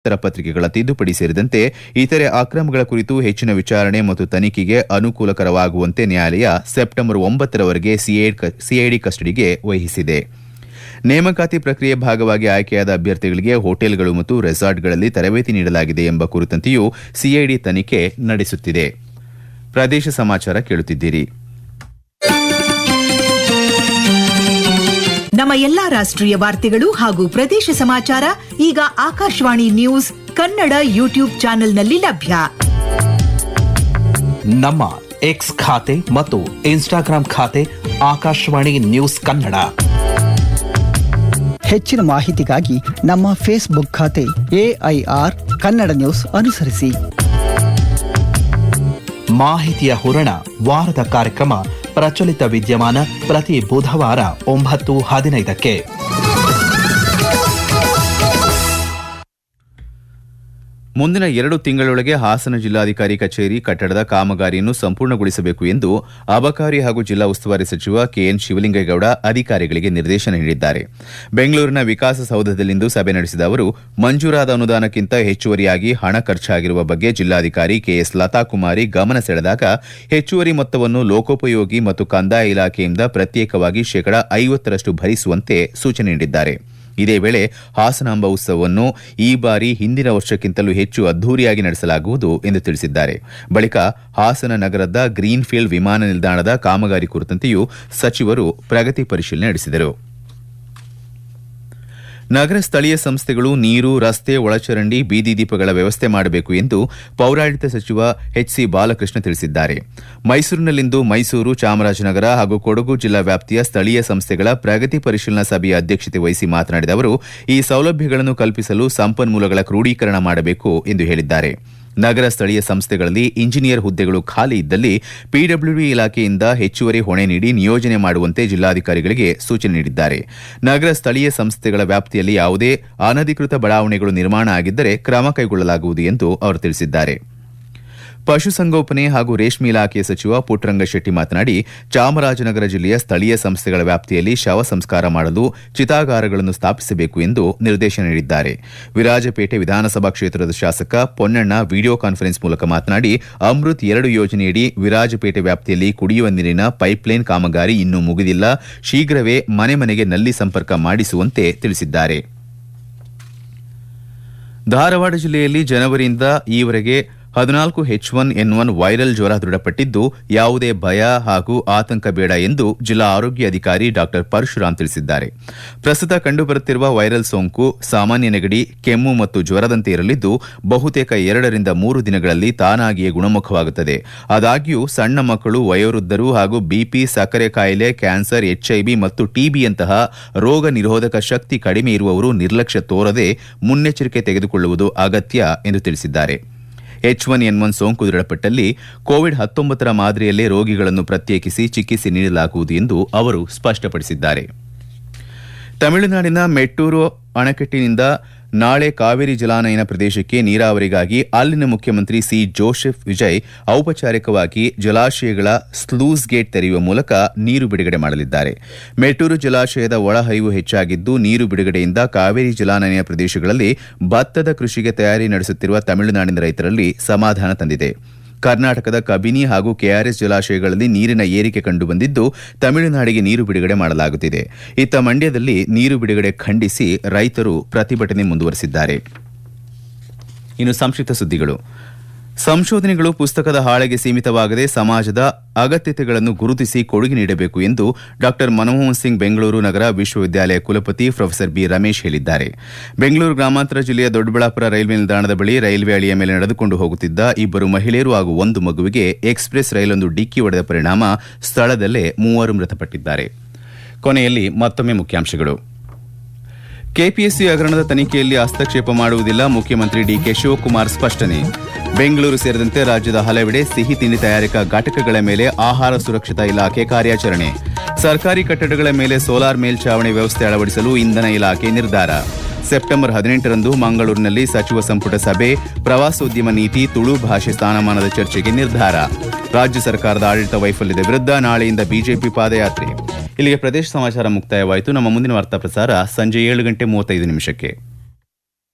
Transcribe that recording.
ಉತ್ತರ ಪತ್ರಿಕೆಗಳ ತಿದ್ದುಪಡಿ ಸೇರಿದಂತೆ ಇತರೆ ಅಕ್ರಮಗಳ ಕುರಿತು ಹೆಚ್ಚಿನ ವಿಚಾರಣೆ ಮತ್ತು ತನಿಖೆಗೆ ಅನುಕೂಲಕರವಾಗುವಂತೆ ನ್ಯಾಯಾಲಯ ಸೆಪ್ಟೆಂಬರ್ ಒಂಬತ್ತರವರೆಗೆ ಸಿಐಡಿ ಕಸ್ಟಡಿಗೆ ವಹಿಸಿದೆ ನೇಮಕಾತಿ ಪ್ರಕ್ರಿಯೆ ಭಾಗವಾಗಿ ಆಯ್ಕೆಯಾದ ಅಭ್ಯರ್ಥಿಗಳಿಗೆ ಹೋಟೆಲ್ಗಳು ಮತ್ತು ರೆಸಾರ್ಟ್ಗಳಲ್ಲಿ ತರಬೇತಿ ನೀಡಲಾಗಿದೆ ಎಂಬ ಕುರಿತಂತೆಯೂ ಸಿಐಡಿ ತನಿಖೆ ನಡೆಸುತ್ತಿದೆ ಪ್ರದೇಶ ಸಮಾಚಾರ ಕೇಳುತ್ತಿದ್ದೀರಿ ನಮ್ಮ ಎಲ್ಲಾ ರಾಷ್ಟ್ರೀಯ ವಾರ್ತೆಗಳು ಹಾಗೂ ಪ್ರದೇಶ ಸಮಾಚಾರ ಈಗ ಆಕಾಶವಾಣಿ ನ್ಯೂಸ್ ಕನ್ನಡ ಯೂಟ್ಯೂಬ್ ಚಾನೆಲ್ನಲ್ಲಿ ಲಭ್ಯ ನಮ್ಮ ಎಕ್ಸ್ ಖಾತೆ ಮತ್ತು ಇನ್ಸ್ಟಾಗ್ರಾಂ ಖಾತೆ ಆಕಾಶವಾಣಿ ನ್ಯೂಸ್ ಕನ್ನಡ ಹೆಚ್ಚಿನ ಮಾಹಿತಿಗಾಗಿ ನಮ್ಮ ಫೇಸ್ಬುಕ್ ಖಾತೆ ಎಐಆರ್ ಕನ್ನಡ ನ್ಯೂಸ್ ಅನುಸರಿಸಿ ಮಾಹಿತಿಯ ಹೂರಣ ವಾರದ ಕಾರ್ಯಕ್ರಮ ಪ್ರಚಲಿತ ವಿದ್ಯಮಾನ ಪ್ರತಿ ಬುಧವಾರ ಒಂಬತ್ತು ಹದಿನೈದಕ್ಕೆ ಮುಂದಿನ ಎರಡು ತಿಂಗಳೊಳಗೆ ಹಾಸನ ಜಿಲ್ಲಾಧಿಕಾರಿ ಕಚೇರಿ ಕಟ್ಟಡದ ಕಾಮಗಾರಿಯನ್ನು ಸಂಪೂರ್ಣಗೊಳಿಸಬೇಕು ಎಂದು ಅಬಕಾರಿ ಹಾಗೂ ಜಿಲ್ಲಾ ಉಸ್ತುವಾರಿ ಸಚಿವ ಕೆಎನ್ ಶಿವಲಿಂಗೇಗೌಡ ಅಧಿಕಾರಿಗಳಿಗೆ ನಿರ್ದೇಶನ ನೀಡಿದ್ದಾರೆ ಬೆಂಗಳೂರಿನ ವಿಕಾಸಸೌಧದಲ್ಲಿಂದು ಸಭೆ ನಡೆಸಿದ ಅವರು ಮಂಜೂರಾದ ಅನುದಾನಕ್ಕಿಂತ ಹೆಚ್ಚುವರಿಯಾಗಿ ಹಣ ಖರ್ಚಾಗಿರುವ ಬಗ್ಗೆ ಜಿಲ್ಲಾಧಿಕಾರಿ ಕೆಎಸ್ ಲತಾಕುಮಾರಿ ಗಮನ ಸೆಳೆದಾಗ ಹೆಚ್ಚುವರಿ ಮೊತ್ತವನ್ನು ಲೋಕೋಪಯೋಗಿ ಮತ್ತು ಕಂದಾಯ ಇಲಾಖೆಯಿಂದ ಪ್ರತ್ಯೇಕವಾಗಿ ಶೇಕಡಾ ಐವತ್ತರಷ್ಟು ಭರಿಸುವಂತೆ ಸೂಚನೆ ನೀಡಿದ್ದಾರೆ ಇದೇ ವೇಳೆ ಹಾಸನಾಂಬ ಉತ್ಸವವನ್ನು ಈ ಬಾರಿ ಹಿಂದಿನ ವರ್ಷಕ್ಕಿಂತಲೂ ಹೆಚ್ಚು ಅದ್ದೂರಿಯಾಗಿ ನಡೆಸಲಾಗುವುದು ಎಂದು ತಿಳಿಸಿದ್ದಾರೆ ಬಳಿಕ ಹಾಸನ ನಗರದ ಗ್ರೀನ್ಫೀಲ್ಡ್ ವಿಮಾನ ನಿಲ್ದಾಣದ ಕಾಮಗಾರಿ ಕುರಿತಂತೆಯೂ ಸಚಿವರು ಪ್ರಗತಿ ಪರಿಶೀಲನೆ ನಡೆಸಿದರು ನಗರ ಸ್ಥಳೀಯ ಸಂಸ್ಥೆಗಳು ನೀರು ರಸ್ತೆ ಒಳಚರಂಡಿ ಬೀದಿ ದೀಪಗಳ ವ್ಯವಸ್ಥೆ ಮಾಡಬೇಕು ಎಂದು ಪೌರಾಡಳಿತ ಸಚಿವ ಎಚ್ ಸಿ ಬಾಲಕೃಷ್ಣ ತಿಳಿಸಿದ್ದಾರೆ ಮೈಸೂರಿನಲ್ಲಿಂದು ಮೈಸೂರು ಚಾಮರಾಜನಗರ ಹಾಗೂ ಕೊಡಗು ಜಿಲ್ಲಾ ವ್ಯಾಪ್ತಿಯ ಸ್ಥಳೀಯ ಸಂಸ್ಥೆಗಳ ಪ್ರಗತಿ ಪರಿಶೀಲನಾ ಸಭೆಯ ಅಧ್ಯಕ್ಷತೆ ವಹಿಸಿ ಮಾತನಾಡಿದ ಅವರು ಈ ಸೌಲಭ್ಯಗಳನ್ನು ಕಲ್ಪಿಸಲು ಸಂಪನ್ಮೂಲಗಳ ಕ್ರೋಢೀಕರಣ ಮಾಡಬೇಕು ಎಂದು ಹೇಳಿದ್ದಾರೆ ನಗರ ಸ್ಥಳೀಯ ಸಂಸ್ಥೆಗಳಲ್ಲಿ ಇಂಜಿನಿಯರ್ ಹುದ್ದೆಗಳು ಖಾಲಿ ಇದ್ದಲ್ಲಿ ಪಿಡಬ್ಲ್ಯೂಡಿ ಇಲಾಖೆಯಿಂದ ಹೆಚ್ಚುವರಿ ಹೊಣೆ ನೀಡಿ ನಿಯೋಜನೆ ಮಾಡುವಂತೆ ಜಿಲ್ಲಾಧಿಕಾರಿಗಳಿಗೆ ಸೂಚನೆ ನೀಡಿದ್ದಾರೆ ನಗರ ಸ್ಥಳೀಯ ಸಂಸ್ಥೆಗಳ ವ್ಯಾಪ್ತಿಯಲ್ಲಿ ಯಾವುದೇ ಅನಧಿಕೃತ ಬಡಾವಣೆಗಳು ನಿರ್ಮಾಣ ಆಗಿದ್ದರೆ ಕ್ರಮ ಕೈಗೊಳ್ಳಲಾಗುವುದು ಎಂದು ಅವರು ತಿಳಿಸಿದ್ದಾರೆ ಪಶುಸಂಗೋಪನೆ ಹಾಗೂ ರೇಷ್ಮೆ ಇಲಾಖೆಯ ಸಚಿವ ಪುಟ್ಟರಂಗಶೆಟ್ಟಿ ಮಾತನಾಡಿ ಚಾಮರಾಜನಗರ ಜಿಲ್ಲೆಯ ಸ್ಥಳೀಯ ಸಂಸ್ಥೆಗಳ ವ್ಯಾಪ್ತಿಯಲ್ಲಿ ಶವ ಸಂಸ್ಕಾರ ಮಾಡಲು ಚಿತಾಗಾರಗಳನ್ನು ಸ್ಥಾಪಿಸಬೇಕು ಎಂದು ನಿರ್ದೇಶನ ನೀಡಿದ್ದಾರೆ ವಿರಾಜಪೇಟೆ ವಿಧಾನಸಭಾ ಕ್ಷೇತ್ರದ ಶಾಸಕ ಪೊನ್ನಣ್ಣ ವಿಡಿಯೋ ಕಾನ್ಫರೆನ್ಸ್ ಮೂಲಕ ಮಾತನಾಡಿ ಅಮೃತ್ ಎರಡು ಯೋಜನೆಯಡಿ ವಿರಾಜಪೇಟೆ ವ್ಯಾಪ್ತಿಯಲ್ಲಿ ಕುಡಿಯುವ ನೀರಿನ ಪೈಪ್ಲೈನ್ ಕಾಮಗಾರಿ ಇನ್ನೂ ಮುಗಿದಿಲ್ಲ ಶೀಘ್ರವೇ ಮನೆ ಮನೆಗೆ ನಲ್ಲಿ ಸಂಪರ್ಕ ಮಾಡಿಸುವಂತೆ ತಿಳಿಸಿದ್ದಾರೆ ಧಾರವಾಡ ಜಿಲ್ಲೆಯಲ್ಲಿ ಜನವರಿಯಿಂದ ಈವರೆಗೆ ಹದಿನಾಲ್ಕು H one N one viral ಜ್ವರ ದೃಢಪಟ್ಟಿದ್ದು ಯಾವುದೇ ಭಯ ಹಾಗೂ ಆತಂಕ ಬೇಡ ಎಂದು ಜಿಲ್ಲಾ ಆರೋಗ್ಯ ಅಧಿಕಾರಿ ಡಾ ಪರಶುರಾಮ್ ತಿಳಿಸಿದ್ದಾರೆ ಪ್ರಸ್ತುತ ಕಂಡುಬರುತ್ತಿರುವ ವೈರಲ್ ಸೋಂಕು ಸಾಮಾನ್ಯ ನೆಗಡಿ ಕೆಮ್ಮು ಮತ್ತು ಜ್ವರದಂತೆ ಇರಲಿದ್ದು ಬಹುತೇಕ ಎರಡರಿಂದ ಮೂರು ದಿನಗಳಲ್ಲಿ ತಾನಾಗಿಯೇ ಗುಣಮುಖವಾಗುತ್ತದೆ ಆದಾಗ್ಯೂ ಸಣ್ಣ ಮಕ್ಕಳು ವಯೋವೃದ್ಧರು ಹಾಗೂ ಬಿಪಿ ಸಕ್ಕರೆ ಕಾಯಿಲೆ ಕ್ಯಾನ್ಸರ್ ಎಚ್ಐವಿ ಮತ್ತು ಟಿಬಿಯಂತಹ ರೋಗ ನಿರೋಧಕ ಶಕ್ತಿ ಕಡಿಮೆ ಇರುವವರು ನಿರ್ಲಕ್ಷ್ಯ ತೋರದೆ ಮುನ್ನೆಚ್ಚರಿಕೆ ತೆಗೆದುಕೊಳ್ಳುವುದು ಅಗತ್ಯ ಎಂದು ತಿಳಿಸಿದ್ದಾರೆ ಎಚ್ ಒನ್ ಎನ್ ಒನ್ ಸೋಂಕು ದೃಢಪಟ್ಟಲ್ಲಿ ಕೋವಿಡ್ ಹತ್ತೊಂಬತ್ತರ ಮಾದರಿಯಲ್ಲೇ ರೋಗಿಗಳನ್ನು ಪ್ರತ್ಯೇಕಿಸಿ ಚಿಕಿತ್ಸೆ ನೀಡಲಾಗುವುದು ಎಂದು ಅವರು ಸ್ಪಷ್ಟಪಡಿಸಿದ್ದಾರೆ ತಮಿಳುನಾಡಿನ ಮೆಟ್ಟೂರು ಅಣೆಕಟ್ಟಿನಿಂದ ನಾಳೆ ಕಾವೇರಿ ಜಲಾನಯನ ಪ್ರದೇಶಕ್ಕೆ ನೀರಾವರಿಗಾಗಿ ಅಲ್ಲಿನ ಮುಖ್ಯಮಂತ್ರಿ ಸಿ ಜೋಸೆಫ್ ವಿಜಯ್ ಔಪಚಾರಿಕವಾಗಿ ಜಲಾಶಯಗಳ ಸ್ಲೂಸ್ ಗೇಟ್ ತೆರೆಯುವ ಮೂಲಕ ನೀರು ಬಿಡುಗಡೆ ಮಾಡಲಿದ್ದಾರೆ ಮೆಟ್ಟೂರು ಜಲಾಶಯದ ಒಳಹರಿವು ಹೆಚ್ಚಾಗಿದ್ದು ನೀರು ಬಿಡುಗಡೆಯಿಂದ ಕಾವೇರಿ ಜಲಾನಯನ ಪ್ರದೇಶಗಳಲ್ಲಿ ಭತ್ತದ ಕೃಷಿಗೆ ತಯಾರಿ ನಡೆಸುತ್ತಿರುವ ತಮಿಳುನಾಡಿನ ರೈತರಲ್ಲಿ ಸಮಾಧಾನ ತಂದಿದೆ ಕರ್ನಾಟಕದ ಕಬಿನಿ ಹಾಗೂ ಕೆಆರ್ಎಸ್ ಜಲಾಶಯಗಳಲ್ಲಿ ನೀರಿನ ಏರಿಕೆ ಕಂಡುಬಂದಿದ್ದು ತಮಿಳುನಾಡಿಗೆ ನೀರು ಬಿಡುಗಡೆ ಮಾಡಲಾಗುತ್ತಿದೆ ಇತ್ತ ಮಂಡ್ಯದಲ್ಲಿ ನೀರು ಬಿಡುಗಡೆ ಖಂಡಿಸಿ ರೈತರು ಪ್ರತಿಭಟನೆ ಮುಂದುವರೆಸಿದ್ದಾರೆ ಇನ್ನು ಸಂಕ್ಷಿಪ್ತ ಸುದ್ದಿಗಳು ಸಂಶೋಧನೆಗಳು ಪುಸ್ತಕದ ಹಾಳೆಗೆ ಸೀಮಿತವಾಗದೆ ಸಮಾಜದ ಅಗತ್ಯತೆಗಳನ್ನು ಗುರುತಿಸಿ ಕೊಡುಗೆ ನೀಡಬೇಕು ಎಂದು ಡಾ ಮನಮೋಹನ್ ಸಿಂಗ್ ಬೆಂಗಳೂರು ನಗರ ವಿಶ್ವವಿದ್ಯಾಲಯ ಕುಲಪತಿ ಪ್ರೊಫೆಸರ್ ಬಿ ರಮೇಶ್ ಹೇಳಿದ್ದಾರೆ ಬೆಂಗಳೂರು ಗ್ರಾಮಾಂತರ ಜಿಲ್ಲೆಯ ದೊಡ್ಡಬಳ್ಳಾಪುರ ರೈಲ್ವೆ ನಿಲ್ದಾಣದ ಬಳಿ ರೈಲ್ವೆ ಹಳಿಯ ಮೇಲೆ ನಡೆದುಕೊಂಡು ಹೋಗುತ್ತಿದ್ದ ಇಬ್ಬರು ಮಹಿಳೆಯರು ಹಾಗೂ ಒಂದು ಮಗುವಿಗೆ ಎಕ್ಸ್ಪ್ರೆಸ್ ರೈಲೊಂದು ಡಿಕ್ಕಿ ಹೊಡೆದ ಪರಿಣಾಮ ಸ್ಥಳದಲ್ಲೇ ಮೂವರು ಮೃತಪಟ್ಟಿದ್ದಾರೆ ಕೊನೆಯಲ್ಲಿ ಮತ್ತೊಮ್ಮೆ ಮುಖ್ಯಾಂಶಗಳು ಕೆಪಿಎಸ್ಸಿ ಹಗರಣದ ತನಿಖೆಯಲ್ಲಿ ಹಸ್ತಕ್ಷೇಪ ಮಾಡುವುದಿಲ್ಲ ಮುಖ್ಯಮಂತ್ರಿ ಡಿಕೆ ಶಿವಕುಮಾರ್ ಸ್ಪಷ್ಟನೆ ಬೆಂಗಳೂರು ಸೇರಿದಂತೆ ರಾಜ್ಯದ ಹಲವೆಡೆ ಸಿಹಿ ತಿಂಡಿ ತಯಾರಿಕಾ ಘಟಕಗಳ ಮೇಲೆ ಆಹಾರ ಸುರಕ್ಷತಾ ಇಲಾಖೆ ಕಾರ್ಯಾಚರಣೆ ಸರ್ಕಾರಿ ಕಟ್ಟಡಗಳ ಮೇಲೆ ಸೋಲಾರ್ ಮೇಲ್ಚಾವಣಿ ವ್ಯವಸ್ಥೆ ಅಳವಡಿಸಲು ಇಂಧನ ಇಲಾಖೆ ನಿರ್ಧಾರ ಸೆಪ್ಟೆಂಬರ್ ಹದಿನೆಂಟರಂದು ಮಂಗಳೂರಿನಲ್ಲಿ ಸಚಿವ ಸಂಪುಟ ಸಭೆ ಪ್ರವಾಸೋದ್ಯಮ ನೀತಿ ತುಳು ಭಾಷೆ ಸ್ಥಾನಮಾನದ ಚರ್ಚೆಗೆ ನಿರ್ಧಾರ ರಾಜ್ಯ ಸರ್ಕಾರದ ಆಡಳಿತ ವೈಫಲ್ಯದ ವಿರುದ್ಧ ನಾಳೆಯಿಂದ ಬಿಜೆಪಿ ಪಾದಯಾತ್ರೆ ಇಲ್ಲಿಗೆ ಪ್ರದೇಶ ಸಮಾಚಾರ ಮುಕ್ತಾಯವಾಯಿತು ನಮ್ಮ ಮುಂದಿನ ವಾರ್ತಾ ಪ್ರಸಾರ ಸಂಜೆ ಏಳು ಗಂಟೆ ಮೂವತ್ತೈದು ನಿಮಿಷಕ್ಕೆ